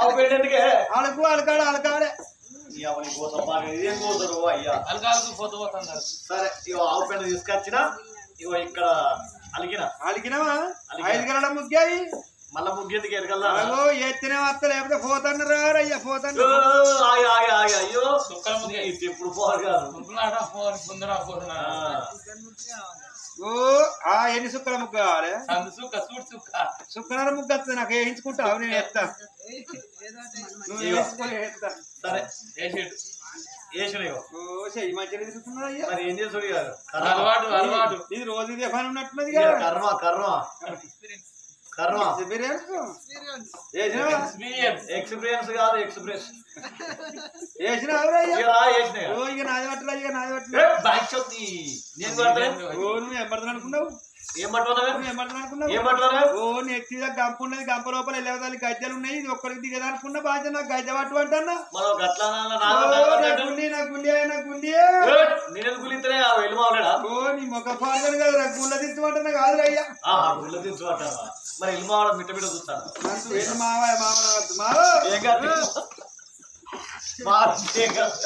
ఆవు పెండ ఎందుకే అలుకు అలకాడు అలకాడే ఎవరి కోసం బాగా ఇదేం కోసరు అయ్యా అలకాలకు పోతూ పోతున్నారు సరే ఇగో ఆవు పెండ తీసుకొచ్చిన ఇగో ఇక్కడ అలిగిన అలికినవా అలికిన. ఐదు గరడ ముగ్గాయి మళ్ళా ముగ్గెందుకు ఎరగల్లా అగో ఎత్తిన వత్త లేకపోతే పోతన్న రారయ్యా పోతన్న ఆగి ఆగి ఆగి అయ్యో సుక్కల ముగ్గే. ఇది ఎప్పుడు పోరు కాదు ముందులాట ఫోన్ ముందర ఫోన్ ఆ, ఓ ఆ ఎన్ని సుక్కల ముక్క కావాలి సందు సుక్క సూట్ సుక్క సుక్కనర ముక్క వస్తుంది నాకు వేయించుకుంటావు నేను ఎత్తా నువ్వు వేయించుకొని ఎత్తా సరే వేసేడు వేసిన ఇగో ఓ చెయ్యి మంచిగా తిరుగుతున్నా అయ్యా మరి ఏం చేసుడు కాదు అలవాటు అలవాటు ఇది రోజు ఇదే పని ఉన్నట్టున్నది ఇక కదా కర్మ కర్మ కర్మ ఎక్స్పీరియన్స్ వేసినావా ఎక్స్పీరియన్స్ ఎక్స్పీరియన్స్ కాదు ఎక్స్ప్రెస్ వేసినావురా అయ్యా ఇక రా వేసిన ఇక. ఓ ఇక నాది పట్టలే ఇక నాది ఏ, పట్టలే బ్యాక్ చొత్తి. నేను పడతాను ఓ నువ్వు ఏం పడుతుంది అనుకున్నావు ఏం పట్టుకున్నావే నువ్వు ఏం పడుతుంది అనుకున్నావు ఏం పట్టుకున్నావే ఓ నెత్తి దగ్గర గంప ఉన్నది గంప లోపల వెళ్ళేదాన్ని గజ్జలు ఉన్నాయి ఇది ఒక్కడికి దిగదా అనుకున్నా బాధ్యత నాకు గజ్జ పట్టు అంటన్నా మనం గట్లా నాన్న ఓ, నాన్న నా నాన్న గుండి నా గుండి నా గుండి నేను గులితేనే ఆ వెళ్ళి మాట్లాడా ఓ నీ మొక్క పాల్గొని కదా నాకు గుండె తిట్టమంటున్నా కాదు అయ్యా ఆ గుళ్ళ తీసు అంటారా మరి ఇల్లు మావడం మిట్ట మిట్ట చూస్తాను నాకు వెళ్ళి మావా మావ రావద్దు మావో ఏం కాదు మా ఏం కాదు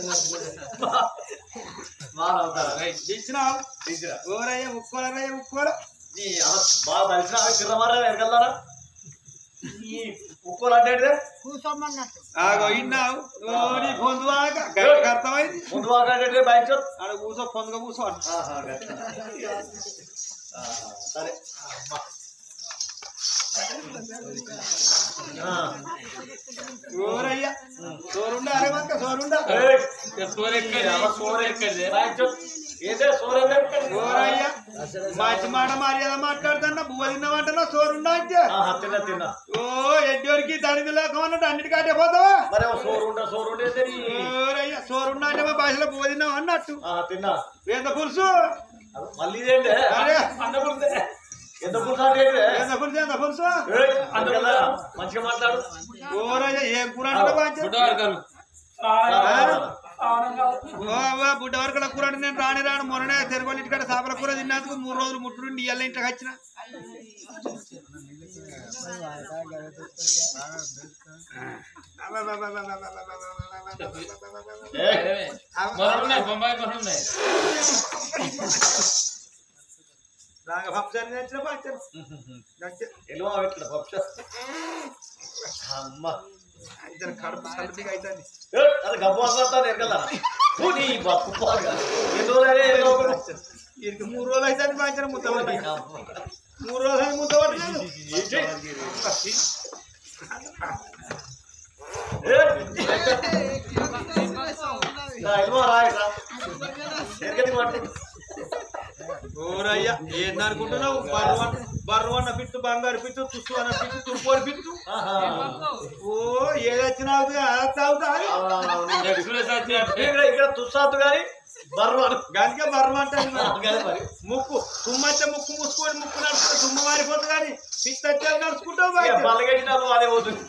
మా అవుతారా ఇచ్చినావు తీసిరా ఓరయ్య ఉక్కోలరయ్య ఉక్కోల నీ అవ- బాగా కలిసిన తిరమారా ఎరగలరా ఈ ఉక్కోలు అంటే ఏంటిదే? ఆగో ఇన్నావు ఓ నీ పొందువాక గట్టిగా అర్థమైంది ముందు వాక అంటే బయట చూ ఆడ కూసో పొందుగా కూసో అంట. ఆహా, గట్ల. ఆహా, సరే ఆ. ఓరయ్య సోరుండా అరే వంక సోరుండా ఏయ్, సోర్ ఎక్కడి అవ సోర ఎక్కడి బయట చూ. ఏదే సోర ఏందే? ఓరయ్య మంచి మాట మర్యాద మాట్లాడుతున్నా బువ్వ తిన్నావంటున్నా సోరుండా అంటే ఆహా, తిన్నా తిన్నా ఓ ఎడ్డోరికి దాని లేకమన్నట్టు అన్నిటికంటే పోతావా మరి ఏమో సోరు ఉండ సోరు ఉండే తెరి. ఓరయ్య సోరుండా అంటే మా భాషలో బువ్వ తిన్నావు అన్నట్టు ఆహా, తిన్నా ఎంత పులుసు అది మళ్ళీ ఇదేంటే అరే. అంత పుడితే ఎంత పుడుతా అంటే ఏంటిదే? ఎంత పులుసు ఎంత పులుసు ఏయ్, అందుకల్లా మంచిగా మాట్లాడు ఓరయ్య ఏం కూర అంటే బాగా బుడ్డవర్గాలు బుడ్డ వరకు కూర అంటే నేను రాని రాను మొన్ననే తెరగొని ఇంటికాడ చేపల కూర తిన్నందుకు మూడు రోజులు ముట్టుడుండి ఇయ్యాల ఇంటికి వచ్చిన ఏయ్, మొదలున్నాయి బొంబాయి మొదలున్నాయి రాగా పప్పుసారి నచ్చిన పంచారు ఎలువ పెట్టలే పప్పు అమ్మ ఇద్దరు కడుపు సర్దిగా అవుతుంది ఏయ్, అది గబ్బు వస్తా ఎరగల్లా నీ బప్పు పాలుగా ఎన్ని రోజులైనా ఏదో ఒకటి. వీరికి మూడు రోజులు అవుతుంది పంచారు ముద్దవట్టి అమ్మ. మూడు రోజులు అయింది ముద్దవట్టి లేదు ఏయ్, రా, ఎలువ రా, ఇట్రా. ఎరగది పట్టు. ఓరయ్యా ఏందనుకుంటున్నావు బర్రు అన్న బర్రు అన్న పిట్టు బంగారు పిట్టు తుస్సు అన్న పిట్టు తుప్పోడి పిట్టు ఆహా. ఓ ఏదొచ్చినావు తాగుతా అవునవును. ఎక్స్ప్రెస్ వచ్చినట్టు ఇక్కడ ఇక్కడ తుస్సాతు గాని బర్రు అను గంటకే బర్రు అంటాను గదే మరి ముక్కు తుమ్మంటే ముక్కు మూసుకొని ముక్కు నడుచుకుంటే తుమ్ము మారిపోతుంది కానీ పిచ్చే నడుచుకుంటావు ఇక బయట. బల్లగట్టినాలు అదే పోతుంది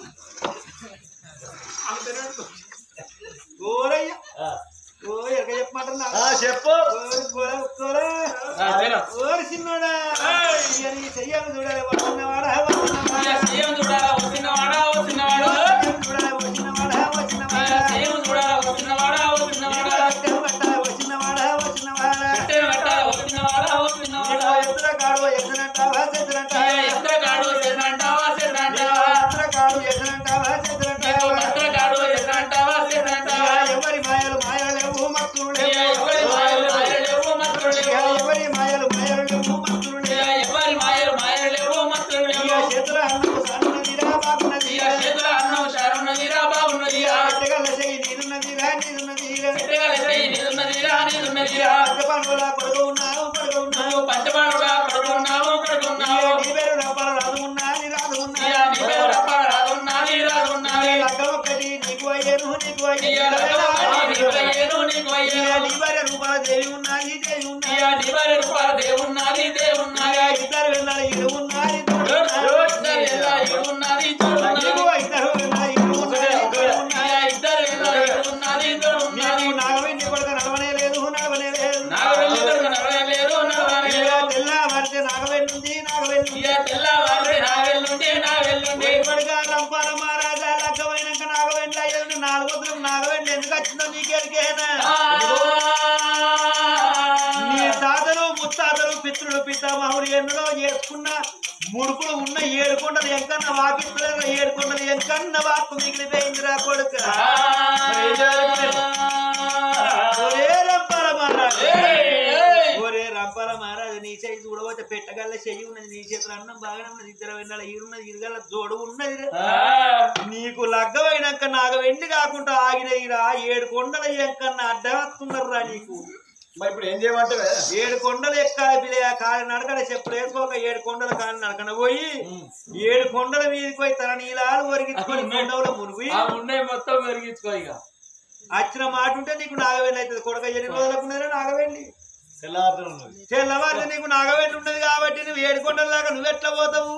ఓరయ్య ఆ. ఓ ఎరగ చెప్పమంటున్నా ఆ, చెప్పు ఓరి గోర ఉక్కోరా. ఆ, తిను. ఓరి చిన్నోడా ఇయ్య నీ చెయ్యాలి చూడాలి వచ్చినవాడా వచ్చినవాడా సీఎం చూడాలా వచ్చినవాడా వచ్చినవాడు చూడాలి వచ్చినవాడా వచ్చినవాడా సీఎం చూడాలా వచ్చినవాడా వచ్చినవాడా కట్టెలు కట్టాలి వచ్చినవాడా వచ్చినవాడా కట్టెలు కట్టాలా వచ్చినవాడా వచ్చినవాడా ఎత్తుల కాడు ఎత్తనంటావా చెత్తనంటావా ఎక్కడ కాడు ఎన్నంటావా సెన్నంటావా ఎత్తుల కాడు ఎత్తనంటావా చెత్తనంటావా ఎక్కడ కాడు ఎన్నంటావా సెన్నంటావా ఎవరి మాయలు మాయలు లేవు మక్కులు లేవు ఎవరి మాయలు మాయలు లేవు మత్తులు లేవు ఎవరి మాయలు మాయలు లేవు మక్కులు లేవు ఎవరి మాయలు మాయలు లేవు మత్తులు లేవు చేతుల అన్నం సన్నదిరా బాగున్నదిరా చేతుల అన్నం షారున్నదిరా బాగున్నదిరా అట్టగల చెయ్యి నీరున్నదిరా నీరున్నదిరా పెట్టగల చెయ్యి నీదున్నదిరా నీదున్నదిరా పండుగ పడుగు ఉన్నావు పడుగు ఉన్నావు నువ్వు పంచమాడుగా పడుకున్నావు పడుకున్నావు నీ పేరు రూపాయలు రాదు ఉన్నా నీ రాదు ఉన్నా ఇయ్యా నీ పేరు రప్ప రాదున్నది రాదున్నది లగ్గం ఒక్కటి నీకు అయ్యేను నీకు ఇయ్యా లగ్గమొక్కటి నీకు అయ్యేను, నీకు అయ్యేను. నీ భార్య రూపాయల దేవి ఉన్నది దేవి ఉన్నది ఇయ్యా నీ భార్య రూపాయల దేవున్నది దేవున్నది ఇద్దరు వెళ్ళాలి ఇరు ఉన్నది ఇద్దరు ఎలా ఇడున్నది చూడున్నది ఇద్దరు వెళ్ళాలి ఇరు ఉన్నది ఇద్దరు ఉన్నది ఇయ్యా ఇద్దరు ఎలా ఇడున్నది చూడున్నది నీకు నాగవేంటి కొడుకు నడవనే లేదు నడవనే లేదు నాకు వెళ్ళి నడవలేదు నడవలేదు తెల్ల నాగవెండి ఎందుకు వచ్చిందో నీకెరికేనా నీ తాతలు ముత్తాతలు పితృలు పితామహులు ఎన్నడో చేసుకున్న ముడుపులు ఉన్న ఏడుకొండలు ఎంకన్న వాకిస్తున్నారు ఏడుకొండలు ఎంకన్న వాక్కు మిగిలిపోయిందిరా కొడుక ఒరే రంపాల మహారాజు ఒరే రంపాల మహారాజు నీ చేయి చూడబోతే పెట్టగల్ల చెయ్యి ఉన్నది నీ చేతులు అన్నం బాగానే ఉన్నది ఇద్దరు వెన్నాల ఈడున్నది ఇరుగల్ల జోడు ఉన్నది నీకు లగ్గమైనాక నాకు వెండి కాకుండా ఆగినయిరా ఏడు కొండల ఎంకన్న అడ్డమస్తున్నారా నీకు మరి ఇప్పుడు ఏం చేయమంటావే ఏడు కొండలు ఎక్కాలి పిల్లయ కాలి నడకడ చెప్పులు వేసుకోక ఏడు కొండలు కాలి నడకన పోయి ఏడు కొండల మీదకి పోయి తన నీలాలు ఒరిగించుకొని కొండవుల మునిగి ఆ ఉండే మొత్తం మెరిగించుకో ఇక వచ్చిన మాట ఉంటే నీకు నాగవెల్లి అవుతుంది కొడక ఎన్ని రోజులకు ఉన్నదిరా నాగవెల్లి తెల్లవారులు ఉన్నది తెల్లవారితే నీకు నాగవెల్లి ఉన్నది కాబట్టి నువ్వు ఏడు కొండల దాకా నువ్వెట్లా పోతావు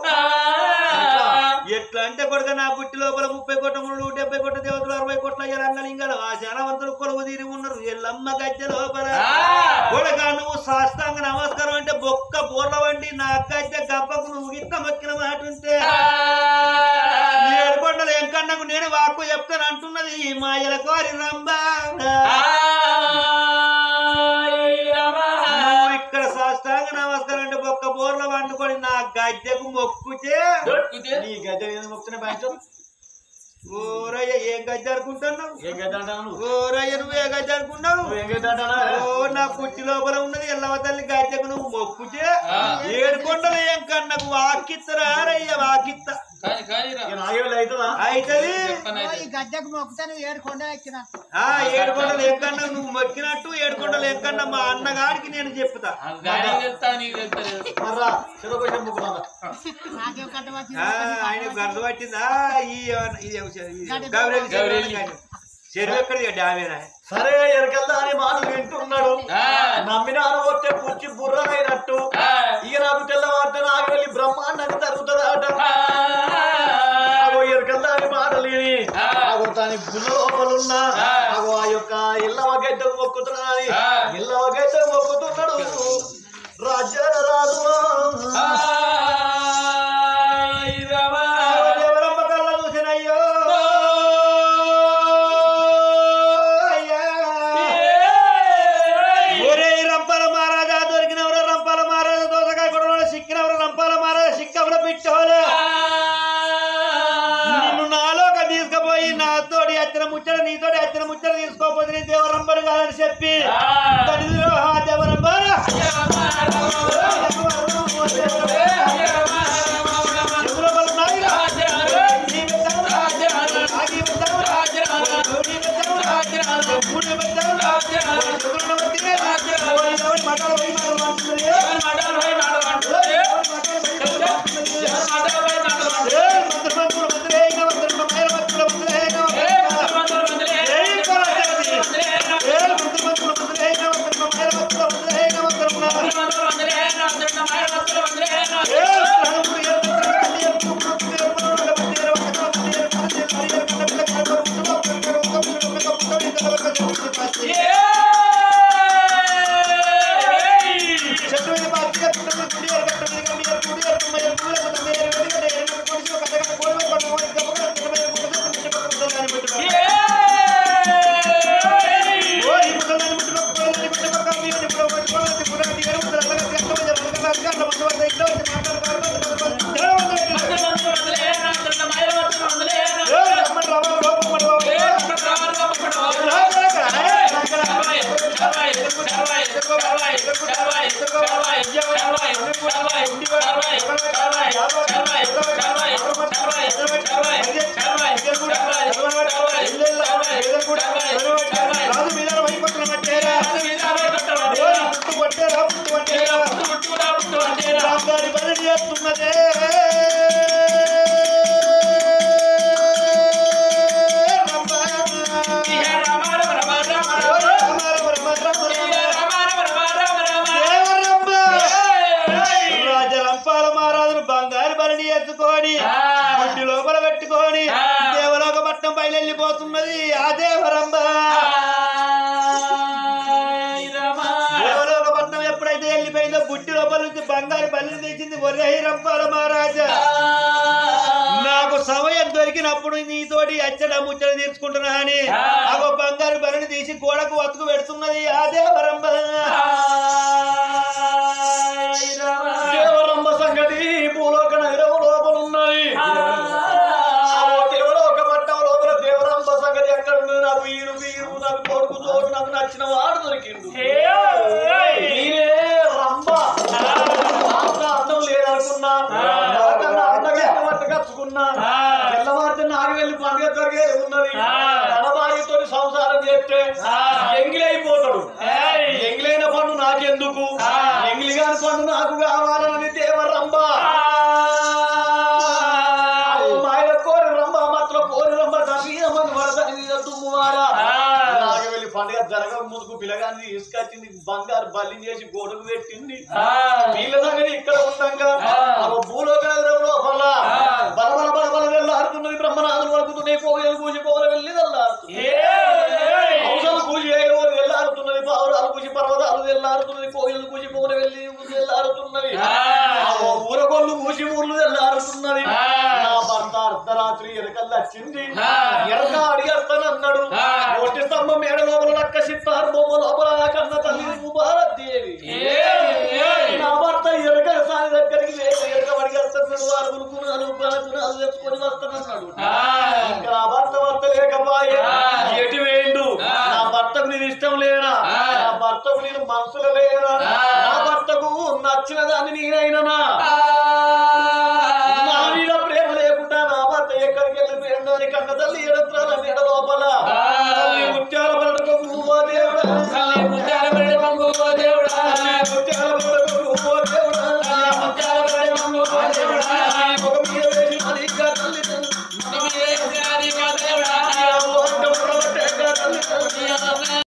ఎట్లా అంటే కొడుక నా పుట్టి లోపల ముప్పై కోట్ల మూడు డెబ్బై కోట్ల దేవతలు అరవై కోట్ల రంగలింగాలు ఆ శానవంతులు కొలువు తీరి ఉన్నారు ఎల్లమ్మ గజ్జె లోపల కొడక నువ్వు సాష్టాంగ నమస్కారం అంటే బొక్క బోర్ల వండి నా గజ్జె గబ్బకు నువ్వు గిట్ట మొక్కిన మాట ఉంటే ఏడు కొండలు ఎంకన్నకు నేను వాక్కు చెప్తాను అంటున్నది ఈ మాయల కోరి రంబ నువ్వు ఇక్కడ సాష్టాంగ నమస్కారం అంటే బొక్క బోర్ల వండుకొని నా గజ్జెకు మొక్కుతే నీ గడ్డ ఏదో మొక్కుతున్నా పంచం ఓరయ్య ఏ గజ్జె అనుకుంటున్నావు ఏం గడ్డ అంటావు నువ్వు ఓరయ్య నువ్వు ఏ గజ్జె అనుకున్నావు నువ్వు ఏం గడ్డ అంటానా ఓ నా పుట్టి లోపల ఉన్నది ఎల్లవ తల్లి గజ్జకు నువ్వు మొక్కుతే ఏడు కొండలు ఏం కన్నకు వాకిత్తరా రయ్య వాకిత్త కానీ కానీ రా. ఇక నాగేళ్ళు అవుతుందా అయితది చెప్పనైతే. ఈ గద్దెకు మొక్కుతాను ఏడు కొండలు ఎక్కిన ఆ ఏడు కొండలు ఎక్కన్నా నువ్వు మొక్కినట్టు ఏడు కొండలు ఎక్కన్నా మా అన్నగాడికి నేను చెప్తా ఆ గాడి చెప్తా నీకు చెప్తలేదు మర్రా చెరో కొంచెం ముక్కున్నా నాకేం కట్ట ఆ, ఆయన గర్ద పట్టిందా ఈ ఇది గౌరెల్లి గౌరెల్లి. చెరువు ఎక్కడిది డామేనా సరే ఎరకెళ్దా అని మాటలు వింటున్నాడు ఆ. నమ్మినాను వచ్చే పుచ్చి బుర్రనైనట్టు ఆ. ఇక నాకు తెల్లవారితే నాకు వెళ్ళి బ్రహ్మాండంగా తరుగుతుందట ఆ. అగో ఎరకెళ్దా అని మాటలు విని ఆ. అగో దాని గుల్ల లోపలున్నా ఆ. అగో ఆ యొక్క ఇల్లవ గడ్డకు మొక్కుతున్నాడు ఆ. ఇల్లవ గడ్డకు మొక్కుతున్నాడు రాజ్యాల రాజు ఆయ్ రమా. ఎవరమ్మ కళ్ళ చూసినయ్యో అయ్యా. ఒరే రంపాల మహారాజా దొరికినవరు రంపాల మహారాజా దోసకాయ కూడా సిక్కినవరు రంపాల మహారాజా సిక్కవరు పిచ్చోలే నిన్ను నాలోక తీసుకుపోయి నాతోటి అచ్చిన ముచ్చట నీతోటి అచ్చిన ముచ్చట తీసుకోపోతే నీ దేవరంబరు కాదని చెప్పి తల్లిదిరో, ఆ దేవరంబరు. ఎవరో వాళ్ళు నాయనా. నీ బిడ్డవురా. ఆగి బిడ్డవురా. నీ బిడ్డవురా. మూడు బిడ్డవురా. ఎవరు నమ్మతిరే? ఓరి ఎవరి మాటలు పోయి మాటలు మాట్లాడుతున్నారు. ఎవరి మాటలు పోయి మాటలు మాట్లాడుతున్నారు. ఏ మంత్రమంతులు మంత్రులే, ఇంకా మంత్రులు, మైల మంత్రులు, మంత్రులే, ఇంకా మంత్రులు. ఏ పరాశక్తి. ఏ మంత్రమంతులు మంత్రులే, ఇంకా మంత్రులు, మైల మంత్రులు, మంత్రులే, ఇంకా మంత్రులు ఉన్నారు. ఏ ప్రాణములు, ఏ మంత్రులు, కన్ని, ఏ పురుగు, ఏ పురుగు, ఏ పురుగు, ఏ పురుగు, ఏ పురుగు, ఏ పురుగు, ఏ పురుగు, ఏ పురుగు, ఏ పురుగు, ఏ పురుగు, ఏ పురుగు, ఏ పురుగు, ఏ పురుగు, ఏ పురుగు, ఏ పురుగు, ఏ పురుగు, శత్రువుని బాధిగా పుట్టుకుని కుడి ఎరగట్టు, నీ కన్ని, ఏ కుడి ఎరగట్టు, మయ్య కుడి ఎరగట్టు, మయ్య ఎరగట్టు, ఏ ఎరగట్టు, కొడిసి, ఒక కథగా కోడి మీద పడ్డ వాడి దెబ్బ కూడా తినమయ్య కుక్కతో తిని పట్టుకుంటాను దాన్ని పెట్టుకో. ఓరి ముసలాన్ని ముట్టుకో, కోడిని పెట్టుకో, కమ్మిని పెట్టుకో, పెట్టుకో, పెట్టుకో, పెట్టుకో, ఎరువు ముద్దలు అలాగే తీసుకో, ఎరువు ముద్దలు అలాగే తీసుకో, ముందు వద్ద ఇంట్లో వచ్చి మాట్లాడుకో, మాట్లాడుకో, మాట్లాడుకో. ఏ రమ్మని రావా, లోపం పడవా. రాజు మీద వైపత్రం పట్టేరా ఓరి పుట్టు పట్టేరా పుట్టు పట్టేరా రాజాని బలి చేస్తున్నదే రాజరంపాల మహారాజును బంగారు బలిని ఎత్తుకొని గుడ్డి లోపల పెట్టుకొని దేవలోక పట్టణం బయలుపోతున్నది ఆ దేవరంబ దేవలోక పట్టణం ఎప్పుడైతే వెళ్ళిపోయిందో గుడ్డి లోపల నుంచి బంగారు బలిని తెచ్చింది ఒరే రంపాల మహారాజా నాకు సమయం దొరికి దొరికినప్పుడు నీతోటి అచ్చడ ముచ్చట తీర్చుకుంటున్నా అని అగో బంగారు బరిని తీసి గోడకు వతుకు పెడుతున్నది ఆ దేవరంబ దేవరమ్మ సంగతి భూలోక నగరం లోపల ఉన్నది ఆ దేవలోక పట్టం లోపల దేవరమ్మ సంగతి ఎక్కడ ఉన్నది నాకు వీడు వీడు నాకు కొడుకు తోడు నాకు నచ్చిన వాడు దొరికిండు నేనే రంభ అంత అందం లేదనుకున్నా నాకన్నా అందగా పట్టు కచ్చుకున్నా తెల్లవారితే నాకు వెళ్ళి పండుగ జరిగేది ఉన్నది తనబాయితో సంసారం చేస్తే ఎంగిలైపోతాడు ఎంగిలైన పండు నాకెందుకు ఎంగిలి కాని పండు నాకు కావాలని దేవరంబ మాయ కోరి రంబ మాత్రం కోరి రంబ సమీయమని వరదని మీద తుమ్మువారా నాకు వెళ్ళి పండుగ జరగక ముందుకు పిల్లగాన్ని తీసుకొచ్చింది బంగారు బల్లి చేసి గోడకు పెట్టింది వీళ్ళ సంగతి ఇక్కడ ఉన్నాక ఆ భూలోక నగరం లోపల బలబల బలబల వెళ్ళాడుతున్నది బ్రహ్మనాథులు వడుకుతున్నాయి కోయలు పూసి కోర వెళ్ళి వెళ్ళాడుతుంది ఔషధ పూజ చేయవారు వెళ్ళాడుతున్నది పావురాలు పూజి పర్వతాలు వెళ్ళాడుతున్నది కోయిలు పూజి కోర వెళ్ళి వెళ్ళాడుతున్నది ఊరగొల్లు పూసి ఊర్లు వెళ్ళాడుతున్నది నా భర్త అర్ధరాత్రి ఎరకల్లా వచ్చింది ఎరక అడిగేస్తానన్నాడు ఒట్టి స్తంభం మేడ లోపల లక్క సిత్తారు బొమ్మ లోపల కన్న తల్లి ముబారదేవి నా భర్త ఎరక సాని దగ్గరికి వేసి ఎరక అడిగేస్తున్నాడు అరుగులు కునాలు కునాలు తెచ్చుకొని వస్తానన్నాడు ఇంకా నా భర్త భర్త లేకపాయే ఎటు వేయండు నా భర్తకు నేను ఇష్టం లేనా నా భర్తకు నేను మనసులో లేనా నా భర్తకు నచ్చిన దాన్ని నేనైనా నా మీద ప్రేమ లేకుండా నా భర్త ఎక్కడికి వెళ్ళిపోయాడు అని కన్న తల్లి ఎడత్రాల నీడ లోపల తల్లి ముత్యాల పడటకు నువ్వో దేవుడా తల్లి ముత్యాల పడటకు నువ్వో దేవుడా ఒక మీద వేసి అది ఇంకా తల్లి తల్లి. దేవుడా ఆ ఒక్క ఉడవట్టే ఇంకా తల్లి తల్లి.